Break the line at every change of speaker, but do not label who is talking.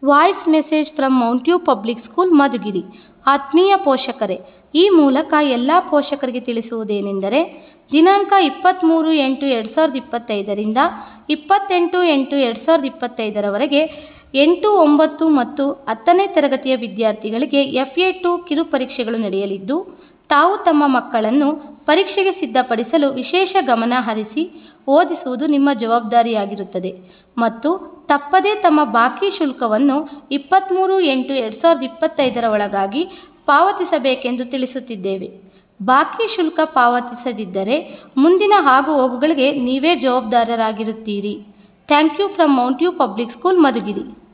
voice message from Mount U Public School Madhugiri ಆತ್ಮೀಯ ಪೋಷಕರೇ ಈ ಮೂಲಕ ಎಲ್ಲ ಪೋಷಕರಿಗೆ ತಿಳಿಸುವುದೇನೆಂದರೆ ದಿನಾಂಕ ಇಪ್ಪತ್ತ್ಮೂರು ಎಂಟು ಎರಡು ಸಾವಿರದ ಇಪ್ಪತ್ತೈದರಿಂದ ಇಪ್ಪತ್ತೆಂಟು ಎಂಟು ಎರಡು ಸಾವಿರದ ಇಪ್ಪತ್ತೈದರವರೆಗೆ ಎಂಟು ಒಂಬತ್ತು ಮತ್ತು ಹತ್ತನೇ ತರಗತಿಯ ವಿದ್ಯಾರ್ಥಿಗಳಿಗೆ ಎಫ್ ಎ ಟು ಕಿರು ಪರೀಕ್ಷೆಗಳು ನಡೆಯಲಿದ್ದು ತಾವು ತಮ್ಮ ಮಕ್ಕಳನ್ನು ಪರೀಕ್ಷೆಗೆ ಸಿದ್ಧಪಡಿಸಲು ವಿಶೇಷ ಗಮನ ಹರಿಸಿ ಓದಿಸುವುದು ನಿಮ್ಮ ಜವಾಬ್ದಾರಿಯಾಗಿರುತ್ತದೆ ಮತ್ತು ತಪ್ಪದೇ ತಮ್ಮ ಬಾಕಿ ಶುಲ್ಕವನ್ನು ಇಪ್ಪತ್ತ್ಮೂರು ಎಂಟು ಎರಡು ಸಾವಿರದ ಇಪ್ಪತ್ತೈದರ ಒಳಗಾಗಿ ಪಾವತಿಸಬೇಕೆಂದು ತಿಳಿಸುತ್ತಿದ್ದೇವೆ ಬಾಕಿ ಶುಲ್ಕ ಪಾವತಿಸದಿದ್ದರೆ ಮುಂದಿನ ಆಗು ಹೋಗುಗಳಿಗೆ ನೀವೇ ಜವಾಬ್ದಾರರಾಗಿರುತ್ತೀರಿ thank you from Mount U Public School Madhugiri